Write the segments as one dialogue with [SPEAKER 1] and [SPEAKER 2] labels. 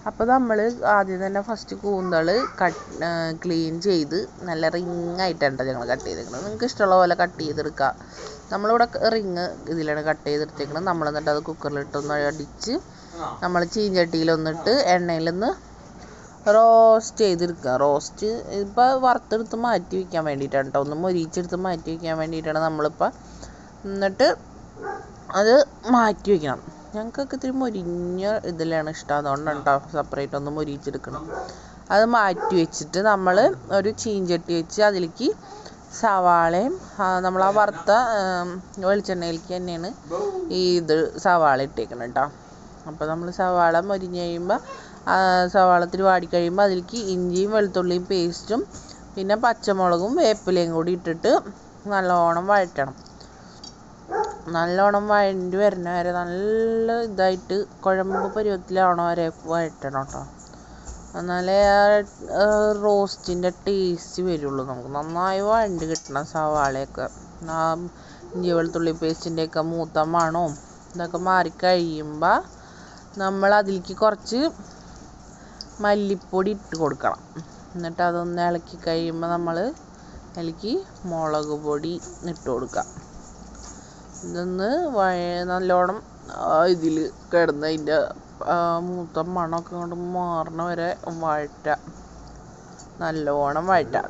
[SPEAKER 1] അപ്പോൾ നമ്മൾ ആദ്യം തന്നെ ഫസ്റ്റ് കൂന്തൾ കട്ട് ക്ലീൻ ചെയ്ത് നല്ല റിങ്ങായിട്ടാണ് ഞങ്ങൾ കട്ട് ചെയ്തേക്കുന്നത് നിങ്ങൾക്ക് ഇഷ്ടമുള്ള പോലെ കട്ട് ചെയ്തെടുക്കാം നമ്മളിവിടെ റിങ് ഇതിലാണ് കട്ട് ചെയ്തെടുത്തേക്കുന്നത് നമ്മൾ എന്നിട്ട് അത് കുക്കറിലിട്ടൊന്ന് അടിച്ച് നമ്മൾ ചീഞ്ചട്ടിയിലൊന്നിട്ട് എണ്ണയിലൊന്ന് റോസ്റ്റ് ചെയ്തെടുക്കുക റോസ്റ്റ് ഇപ്പോൾ വറുത്തെടുത്ത് മാറ്റി വയ്ക്കാൻ വേണ്ടിയിട്ടാണ് കേട്ടോ ഒന്ന് മൊരിച്ചെടുത്ത് മാറ്റി വയ്ക്കാൻ വേണ്ടിയിട്ടാണ് നമ്മളിപ്പോൾ എന്നിട്ട് അത് മാറ്റി വയ്ക്കണം ഞങ്ങൾക്കൊക്കെ ഇത്തിരി മൊരിഞ്ഞ ഇതിലാണ് ഇഷ്ടം അതുകൊണ്ടാണ് കേട്ടോ സെപ്പറേറ്റ് ഒന്ന് മൊരിച്ചെടുക്കണം അത് മാറ്റി വെച്ചിട്ട് നമ്മൾ ഒരു ചീഞ്ചട്ടി വെച്ച് അതിലേക്ക് സവാളയും നമ്മൾ ആ വറുത്ത വെളിച്ചെണ്ണയിലേക്ക് തന്നെയാണ് ഈ ഇത് സവാള ഇട്ടേക്കണം കേട്ടോ അപ്പോൾ നമ്മൾ സവാള മൊരിഞ്ഞ് കഴിയുമ്പോൾ സവാള ഇത്തിരി വാടിക്കഴിയുമ്പോൾ അതിലേക്ക് ഇഞ്ചിയും വെളുത്തുള്ളിയും പേസ്റ്റും പിന്നെ പച്ചമുളകും വേപ്പിലയും കൂടി ഇട്ടിട്ട് നല്ലോണം വഴറ്റണം നല്ലോണം വഴണ്ടി വരുന്ന വരെ നല്ല ഇതായിട്ട് കുഴമ്പ് പരുവത്തിലാവണ വരെ വഴറ്റണം കേട്ടോ എന്നാലേ ആ റോസ്റ്റിൻ്റെ ടേസ്റ്റ് വരുള്ളൂ നമുക്ക് നന്നായി വഴണ്ടി കിട്ടണം സവാളയൊക്കെ ആ ഇഞ്ചി വെളുത്തുള്ളി പേസ്റ്റിൻ്റെയൊക്കെ മൂത്ത മണവും ഇതൊക്കെ മാറിക്കഴിയുമ്പോൾ നമ്മൾ അതിലേക്ക് കുറച്ച് മല്ലിപ്പൊടി ഇട്ട് കൊടുക്കണം എന്നിട്ട് അതൊന്ന് ഇളക്കി കഴിയുമ്പോൾ നമ്മൾ അതിലേക്ക് മുളക് പൊടി ഇട്ട് കൊടുക്കുക ഇതൊന്ന് വഴ നല്ലോണം ഇതിൽ കിടന്ന് അതിൻ്റെ മൂത്ത മണമൊക്കെ കൊണ്ട് മാറണ വരെ വഴറ്റുക നല്ലോണം വഴറ്റുക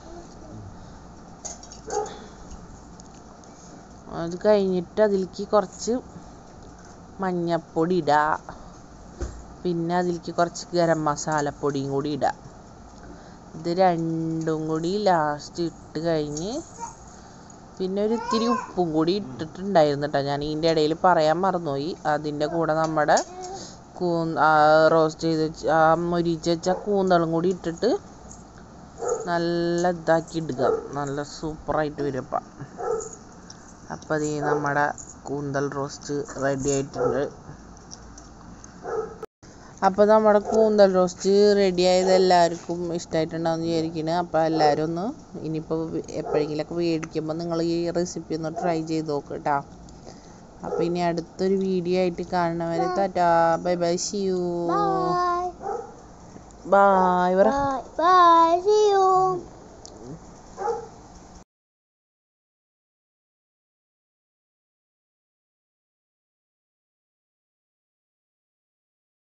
[SPEAKER 1] അത് കഴിഞ്ഞിട്ട് അതിലേക്ക് കുറച്ച് മഞ്ഞപ്പൊടി ഇടുക പിന്നെ അതിലേക്ക് കുറച്ച് ഗരം മസാലപ്പൊടിയും കൂടി ഇടുക ഇത് രണ്ടും കൂടി ലാസ്റ്റ് ഇട്ട് കഴിഞ്ഞ് പിന്നെ ഒരു ഇത്തിരി ഉപ്പും കൂടി ഇട്ടിട്ടുണ്ടായിരുന്നു കേട്ടോ ഞാൻ ഇതിൻ്റെ ഇടയിൽ പറയാൻ മറന്നുപോയി അതിൻ്റെ കൂടെ നമ്മുടെ കൂ റോസ്റ്റ് ചെയ്ത് വെച്ച ആ മൊരിച്ച് വെച്ച കൂന്തളും കൂടി ഇട്ടിട്ട് നല്ല ഇതാക്കി ഇടുക നല്ല സൂപ്പറായിട്ട് വരും അപ്പം അപ്പം അത് നമ്മുടെ കൂന്തൽ റോസ്റ്റ് റെഡി ആയിട്ടുണ്ട് അപ്പോൾ നമ്മുടെ കൂന്തൽ റോസ്റ്റ് റെഡി ആയത് എല്ലാവർക്കും ഇഷ്ടമായിട്ടുണ്ടാവും വിചാരിക്കുന്നു അപ്പോൾ എല്ലാവരും ഒന്ന് ഇനിയിപ്പോൾ എപ്പോഴെങ്കിലുമൊക്കെ മേടിക്കുമ്പോൾ നിങ്ങൾ ഈ റെസിപ്പി ഒന്ന് ട്രൈ ചെയ്ത് നോക്ക് കേട്ടോ അപ്പോൾ ഇനി അടുത്തൊരു വീഡിയോ ആയിട്ട് കാണുന്നവരെ tata bye bye see you
[SPEAKER 2] Bye.
[SPEAKER 1] Bye പറ
[SPEAKER 2] Bye. Bye.